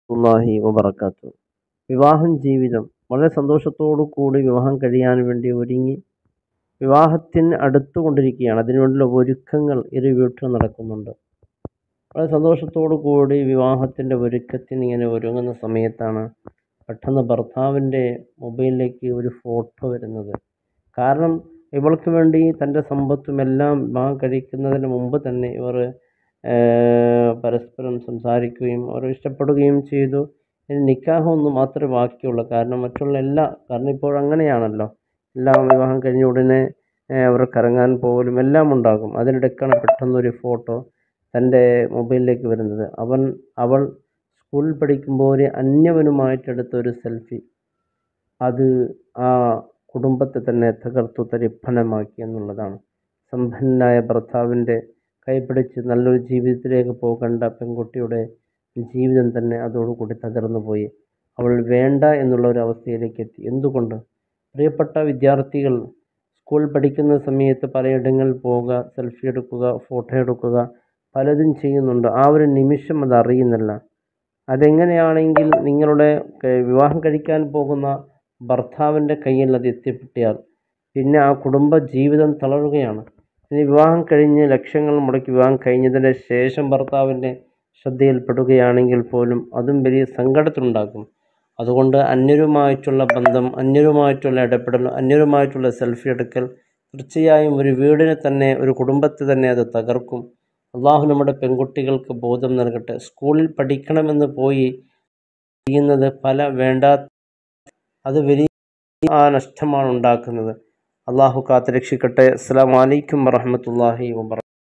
അള്ളാഹി വബർക്കാത്തു വിവാഹം ജീവിതം വളരെ സന്തോഷത്തോടു കൂടി വിവാഹം കഴിയാൻ വേണ്ടി ഒരുങ്ങി വിവാഹത്തിന് അടുത്തുകൊണ്ടിരിക്കുകയാണ് അതിനുവേണ്ടിയുള്ള ഒരുക്കങ്ങൾ ഇരു വീട്ടിലും നടക്കുന്നുണ്ട് വളരെ സന്തോഷത്തോടു കൂടി വിവാഹത്തിൻ്റെ ഒരുക്കത്തിന് ഇങ്ങനെ ഒരുങ്ങുന്ന സമയത്താണ് പെട്ടെന്ന് ഭർത്താവിൻ്റെ മൊബൈലിലേക്ക് ഒരു ഫോട്ടോ വരുന്നത് കാരണം ഇവൾക്ക് വേണ്ടി തൻ്റെ സമ്പത്തും എല്ലാം വിവാഹം കഴിക്കുന്നതിന് മുമ്പ് തന്നെ ഇവർ പരസ്പരം സംസാരിക്കുകയും അവർ ഇഷ്ടപ്പെടുകയും ചെയ്തു ഇനി നിക്കാഹ് ഒന്ന് മാത്രമേ ബാക്കിയുള്ളൂ കാരണം മറ്റുള്ള എല്ലാ കാരണം ഇപ്പോൾ അങ്ങനെയാണല്ലോ എല്ലാം വിവാഹം കഴിഞ്ഞ ഉടനെ അവർക്ക് ഇറങ്ങാൻ പോകലും എല്ലാം ഉണ്ടാകും അതിനിടയ്ക്കാണ് പെട്ടെന്നൊരു ഫോട്ടോ തൻ്റെ മൊബൈലിലേക്ക് വരുന്നത് അവൻ അവൾ സ്കൂളിൽ പഠിക്കുമ്പോൾ ഒരു അന്യവനുമായിട്ടെടുത്ത ഒരു സെൽഫി അത് ആ കുടുംബത്തെ തന്നെ തകർത്തു തരിപ്പണമാക്കി എന്നുള്ളതാണ് സമ്പന്നനായ ഭർത്താവിൻ്റെ കൈപിടിച്ച് നല്ലൊരു ജീവിതത്തിലേക്ക് പോകേണ്ട പെൺകുട്ടിയുടെ ജീവിതം തന്നെ അതോടുകൂടി തകർന്നു പോയി അവൾ വേണ്ട എന്നുള്ള ഒരു അവസ്ഥയിലേക്ക് എത്തി എന്തുകൊണ്ട് പ്രിയപ്പെട്ട വിദ്യാർത്ഥികൾ സ്കൂൾ പഠിക്കുന്ന സമയത്ത് പലയിടങ്ങളിൽ പോവുക സെൽഫി എടുക്കുക ഫോട്ടോ എടുക്കുക പലതും ചെയ്യുന്നുണ്ട് ആ ഒരു നിമിഷം അത് അറിയുന്നില്ല അതെങ്ങനെയാണെങ്കിൽ നിങ്ങളുടെ വിവാഹം കഴിക്കാൻ പോകുന്ന ഭർത്താവിൻ്റെ കയ്യിൽ അത് എത്തിപ്പെട്ടാൽ പിന്നെ ആ കുടുംബ ജീവിതം തളരുകയാണ് ഇനി വിവാഹം കഴിഞ്ഞ് ലക്ഷങ്ങൾ മുടക്കി വിവാഹം കഴിഞ്ഞതിന് ശേഷം ഭർത്താവിൻ്റെ ശ്രദ്ധയിൽപ്പെടുകയാണെങ്കിൽ പോലും അതും വലിയ സങ്കടത്തിലുണ്ടാക്കും അതുകൊണ്ട് അന്യരുമായിട്ടുള്ള ബന്ധം അന്യരുമായിട്ടുള്ള ഇടപെടൽ അന്യരുമായിട്ടുള്ള സെൽഫി എടുക്കൽ തീർച്ചയായും ഒരു വീടിനെ തന്നെ ഒരു കുടുംബത്തെ തന്നെ അത് തകർക്കും അള്ളാഹു നമ്മുടെ പെൺകുട്ടികൾക്ക് ബോധം നൽകട്ടെ സ്കൂളിൽ പഠിക്കണമെന്ന് പോയി ചെയ്യുന്നത് പല വേണ്ടാ അത് വലിയ ആ നഷ്ടമാണ് ഉണ്ടാക്കുന്നത് അള്ളാഹു കാത്തുരക്ഷിക്കട്ടെ അസ്സാം വലൈക്കും വറഹമത്തല്ലാഹി വാ